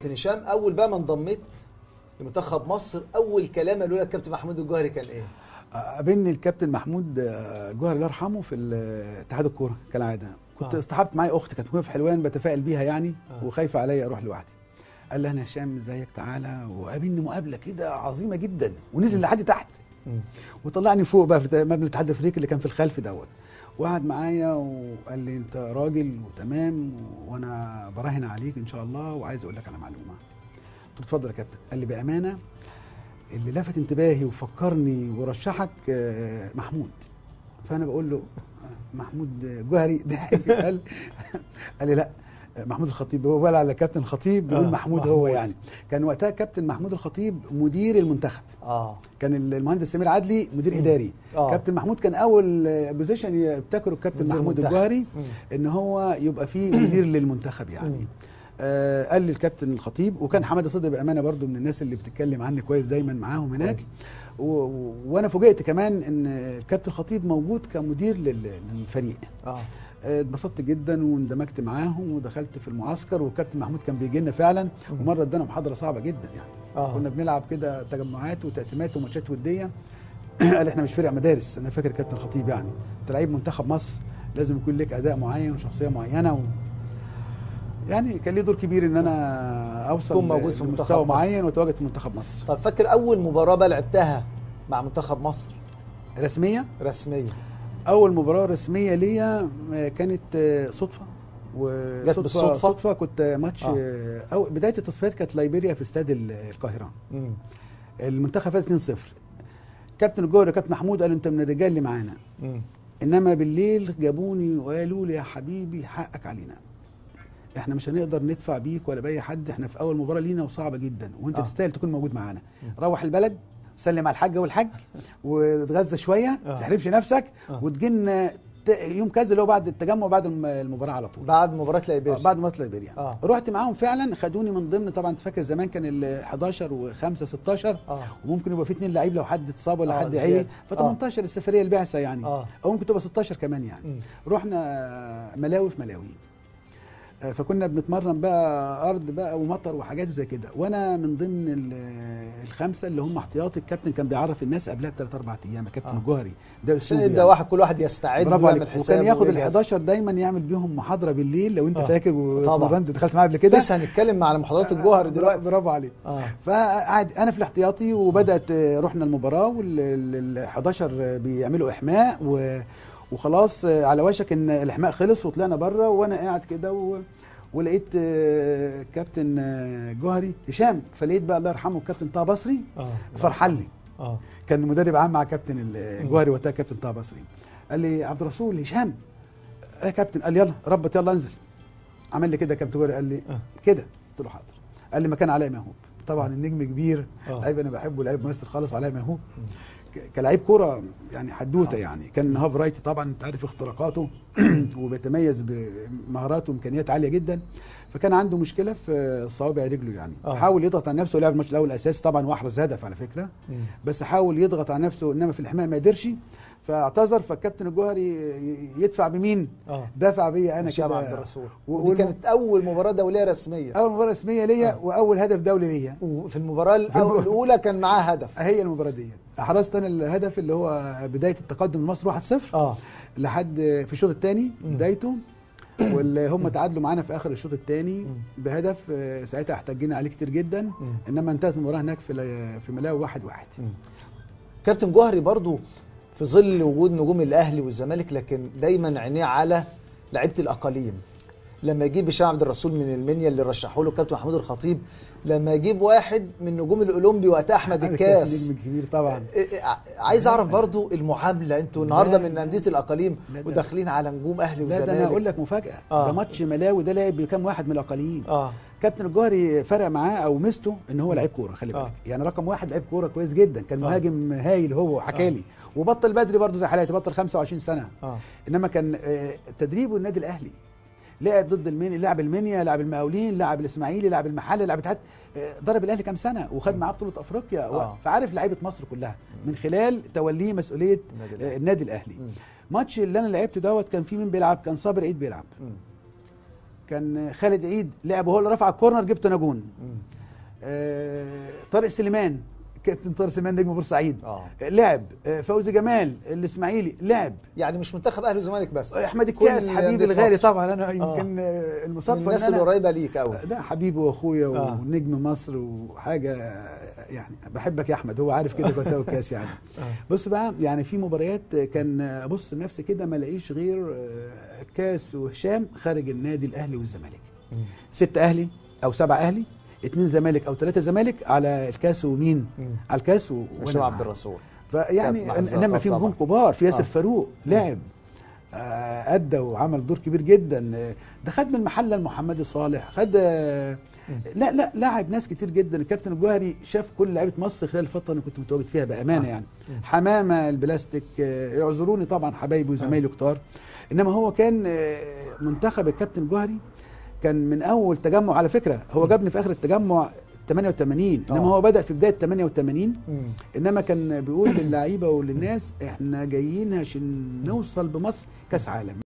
كابتن هشام اول بقى ما انضميت لمنتخب مصر اول كلام قالوا لك كابتن محمود الجوهري كان ايه؟ قابلني الكابتن محمود جوهر الله يرحمه في اتحاد الكوره كالعاده كنت آه. اصطحبت معايا اختي كانت موجوده في حلوان بتفائل بيها يعني آه. وخايفه عليا اروح لوحدي قال لي انا هشام ازيك تعالى وقابلني مقابله كده عظيمه جدا ونزل لحد تحت وطلعني فوق بقى في مبنى الاتحاد الافريقي اللي كان في الخلف دوت وقعد معايا وقال لي انت راجل وتمام وانا براهن عليك ان شاء الله وعايز اقول لك على معلومه قلت له اتفضل يا كابتن قال لي بامانه اللي لفت انتباهي وفكرني ورشحك آه، محمود فانا بقول له آه، محمود جوهري ضحك قال قال لي لا محمود الخطيب هو بقى على كابتن الخطيب بيقول آه، محمود هو محمود. يعني كان وقتها كابتن محمود الخطيب مدير المنتخب اه كان المهندس سمير عدلي مدير مم. اداري آه. كابتن محمود كان اول بوزيشن يبتكره الكابتن مدير محمود المنتخب. الجوهري مم. ان هو يبقى فيه مدير للمنتخب مم. يعني آه قال لي الكابتن الخطيب وكان حماده صدقي بامانه برضو من الناس اللي بتتكلم عني كويس دايما معاهم هناك كويس. و... و... وانا فوجئت كمان ان الكابتن الخطيب موجود كمدير لل... للفريق اه آه، اتبسطت جدا واندمجت معاهم ودخلت في المعسكر والكابتن محمود كان بيجي لنا فعلا مم. ومره ادانا محاضره صعبه جدا يعني اه كنا بنلعب كده تجمعات وتقسيمات وماتشات وديه قال احنا مش فرقه مدارس انا فاكر كابتن خطيب يعني انت لعيب منتخب مصر لازم يكون لك اداء معين وشخصيه معينه و... يعني كان ليه دور كبير ان انا اوصل تكون موجود في منتخب لمستوى مصر. معين واتواجد في منتخب مصر طب فاكر اول مباراه بقى لعبتها مع منتخب مصر رسميه رسميه اول مباراه رسميه ليا آه، كانت آه، صدفه جت بالصدفة؟ صدفه كنت ماتش آه. آه. أو بدايه التصفيات كانت ليبيريا في استاد ال- القاهره مم. المنتخب فاز 2-0 كابتن الجوهري كابتن محمود قالوا انت من الرجال اللي معانا مم. انما بالليل جابوني وقالوا لي يا حبيبي حقك علينا احنا مش هنقدر ندفع بيك ولا باي حد احنا في اول مباراه لينا وصعبه جدا وانت آه. آه. تستاهل تكون موجود معانا مم. روح البلد سلم على الحاجه والحاج وتغذى شويه آه. ما تحرمش نفسك آه. وتجينا ت- يوم كذا اللي هو بعد التجمع بعد الم- المباراه على طول بعد مباراه ليبيريا آه، بعد ماتش ليبيريا آه. رحت معاهم فعلا خدوني من ضمن طبعا انت فاكر زمان كان ال 11 و5 16 اه وممكن يبقى في اثنين لعيب لو حد اتصاب ولا آه، حد زيادة. عيد ف 18 السفريه البعثه يعني اه او ممكن تبقى 16 كمان يعني مم. رحنا ملاوي في ملاوي آه، فكنا بنتمرن بقى ارض بقى ومطر وحاجات زي كده وانا من ضمن ال- الخمسه اللي هم احتياطي الكابتن كان بيعرف الناس قبلها بثلاث اربع ايام يا كابتن آه. الجوهري ده عشان اسلوبه يبدا يعني. واحد كل واحد يستعد برافو ويعمل عليك حساب وكان ياخد ال ويجهز. 11 دايما يعمل بيهم محاضره بالليل لو انت آه. فاكر طبعا. واتمرنت دخلت معايا قبل كده لسه هنتكلم على محاضرات الجوهر دلوقتي برافو عليك اه فقعد انا في الاحتياطي وبدات آه، رحنا المباراه وال 11 بيعملوا احماء و وخلاص آه، على وشك ان الاحماء خلص وطلعنا بره وانا قاعد كده و... ولقيت آه، كابتن آه، جوهري هشام فلقيت بقى الله يرحمه الكابتن طه بصري اه فرحان لي اه كان مدرب عام مع كابتن الجوهري وقتها كابتن طه بصري قال لي عبد الرسول هشام يا كابتن قال لي يلا ربط يلا انزل عمل لي كده كابتن جوهري قال لي آه. كده قلت له حاضر قال لي مكان علاء مهوب طبعا النجم كبير آه. لعيب انا بحبه لعيب ماستر خالص علاء مهوب مم. ك- كلاعب كوره يعني حدوته آه. يعني كان هاف رايت طبعا انت عارف اختراقاته وبيتميز بمهاراته وامكانيات عاليه جدا فكان عنده مشكله في صوابع رجله يعني آه. حاول يضغط على نفسه ولعب الماتش الاول اساسي طبعا واحرز هدف على فكره مم. بس حاول يضغط على نفسه انما في الحمايه ما قدرش فاعتذر فالكابتن الجوهري ي- يدفع بمين؟ اه دافع بيا انا هشام كده عبد الرسول و- ودي والم- كانت اول مباراه دوليه رسميه اول مباراه رسميه ليا آه. واول هدف دولي ليا وفي المباراه الأول- المباراة. الاولى كان معاه هدف هي المباراه ديت احرزت انا الهدف اللي هو بدايه التقدم لمصر 1-0 اه لحد في الشوط الثاني مم. بدايته واللي هم تعادلوا معانا في اخر الشوط الثاني مم. بهدف آه، ساعتها احتجنا عليه كتير جدا مم. انما انتهت المباراه هناك في في ملاوي واحد واحد مم. كابتن جوهري برضو في ظل وجود نجوم الاهلي والزمالك لكن دايما عينيه على لعيبه الاقاليم لما يجيب هشام عبد الرسول من المنيا اللي رشحوا له كابتن محمود الخطيب لما يجيب واحد من نجوم الاولمبي وقتها احمد الكاس نجم كبير طبعا إيه إيه، عايز اعرف برضو المعامله انتوا النهارده لا، من لا. انديه الاقاليم لا، ده- وداخلين على نجوم اهلي لا ده انا وزمالك اقول لك مفاجاه آه. ده ماتش ملاوي ده لعب بكام واحد من الاقاليين اه كابتن الجوهري فرق معاه او ميزته ان هو لعيب كوره خلي آه. بالك يعني رقم واحد لعيب كوره كويس جدا كان آه. مهاجم هايل هو وحكى آه. لي وبطل بدري برضه زي حالاتي بطل 25 سنه اه انما كان آه، تدريبه النادي الاهلي لعب ضد المنيا لعب المنيا لعب المقاولين لعب الاسماعيلي لعب المحله لعب الاتحاد آه، ضرب الاهلي كام سنه وخد معاه بطوله افريقيا آه. فعارف لعيبه مصر كلها من خلال توليه مسؤوليه النادي آه، الأهلي. النادي النادي الاهلي مم. ماتش اللي انا لعبته دوت كان فيه مين بيلعب كان صابر عيد بيلعب مم. كان خالد عيد لعب وهو اللي رفع الكورنر جبت انا جون مم. آه، طارق سليمان كابتن طارق سليمان نجم بورسعيد اه لعب آه، فوزي جمال الاسماعيلي لعب يعني مش منتخب اهلي وزمالك بس احمد كل الكاس حبيبي أندية الغالي مصر. طبعا انا يمكن آه، من المصادفه الناس إن أنا- القريبه ليك قوي ده حبيبي واخويا آه. ونجم مصر وحاجه يعني بحبك يا احمد هو عارف كده كويس قوي الكاس يعني بص بقى يعني في مباريات كان ابص لنفسي كده ما الاقيش غير آه، كاس وهشام خارج النادي الاهلي والزمالك ست اهلي او سبع اهلي اتنين زمالك او ثلاثه زمالك على الكاس ومين على الكاس و- وأنا هشام عبد معاه. الرسول فيعني كابتن محمد إن- انما في زرقاء نجوم طبعا. كبار في ياسر آه. فاروق لعب آه، ادى وعمل دور كبير جدا آه، ده خد من المحله المحمدي صالح خد آه، لا لا لاعب ناس كتير جدا الكابتن الجوهري شاف كل لعيبه مصر خلال الفتره اللي كنت متواجد فيها بامانه آه. يعني مم. حمامه البلاستيك آه، يعذروني طبعا حبايبي وزمايلي كتار انما هو كان آه، منتخب الكابتن الجوهري كان من اول تجمع على فكره هو جابني في اخر التجمع 88 انما آه. هو بدا في بدايه 88 مم. انما كان بيقول للعيبه وللناس احنا جايين عشان نوصل بمصر كاس عالم